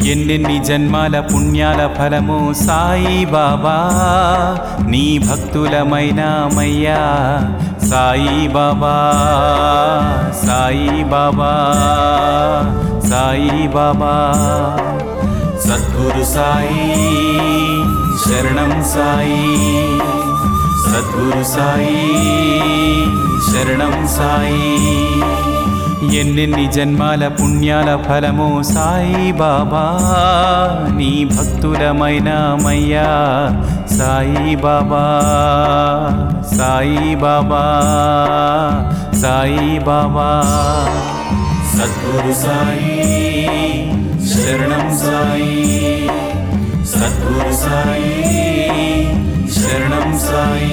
ఎన్నెన్ని జన్మాల పుణ్యాల ఫలము సాయి బాబా నీ భక్తులమైనామయ్యా సాయి బాబా సాయి బాబా సాయి బాబా సద్గురు సాయి శరణం సాయి సద్గురు సాయి శరణం సాయి ఎన్నెన్ని జన్మాల పుణ్యాల ఫలము సాయి బాబా నీ భక్తులమైనామయ్యా సాయి బాబా సాయి బాబా సాయి బాబా సద్గురు సాయి శరణం సాయి సద్గురు సాయి శరణం సాయి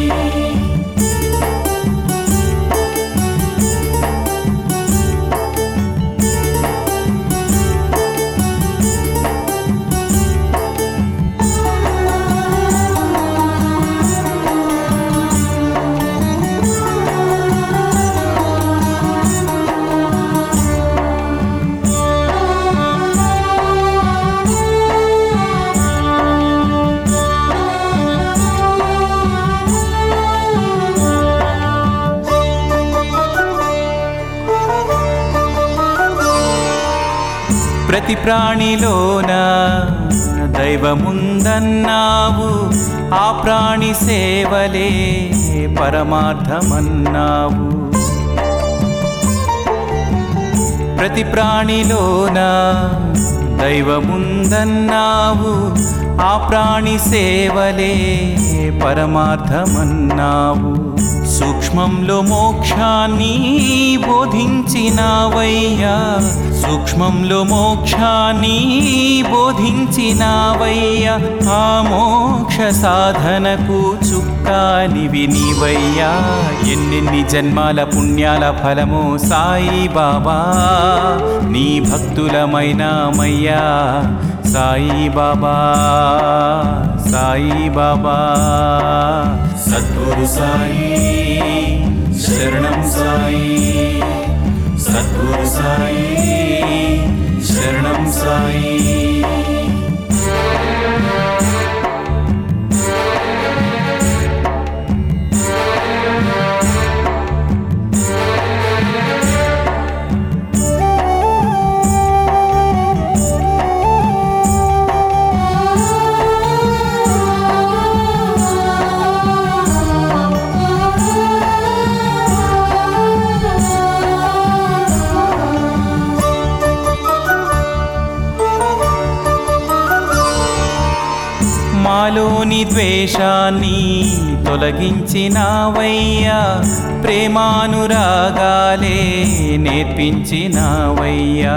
ప్రతి ప్రాణిలోన దైవముందన్నావు ఆ ప్రాణి సేవలే పరమార్థమన్నావు ప్రతి ప్రాణిలోన దైవముందన్నావు ఆ ప్రాణి సేవలే పరమార్థమన్నావు సూక్ష్మంలో మోక్షాన్ని బోధించినావయ్యా సూక్ష్మంలో మోక్షాన్ని బోధించినావయ్యా ఆ మోక్ష సాధనకు చుక్కానివి నీవయ్యా ఎన్నెన్ని జన్మాల పుణ్యాల ఫలము సాయి బాబా నీ భక్తులమైనామయ్యా సాయి బాబా సాయి బాబా సద్గురు సాయి శరణం సాయి సద్గురు సాయి శరణం సాయి మాలోని ద్వేషాన్ని తొలగించినావయ్యా ప్రేమానురాగాలే నేర్పించినావయ్యా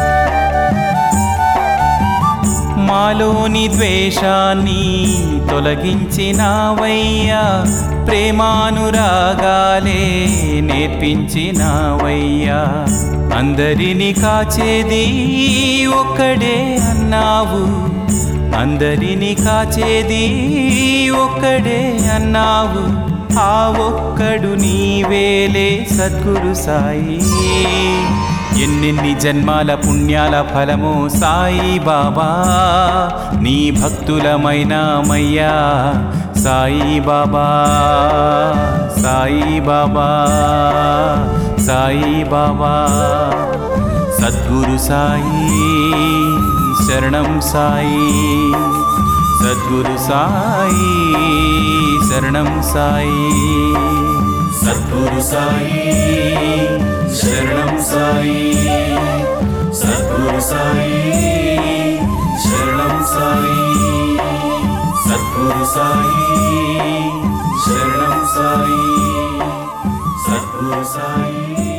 మాలోని ద్వేషాన్ని తొలగించినావయ్యా ప్రేమానురాగాలే నేర్పించినావయ్యా అందరిని కాచేది ఒక్కడే అన్నావు అందరిని కాచేది ఒక్కడే అన్నావు ఆ ఒక్కడు నీవేలే సద్గురు సాయి ఎన్నెన్ని జన్మాల పుణ్యాల ఫలము సాయి బాబా నీ భక్తులమైనామయ్యా సాయి బాబా సాయి బాబా సాయి బాబా సద్గురు సాయి శరణం సాయి సద్గురు సాయి శరణం సాయి సద్గురు సాయి శరణం సాయి సద్గురు సాయి శరణం సాయి సద్గురు సాయి శరణం సాయి సద్గురు సాయి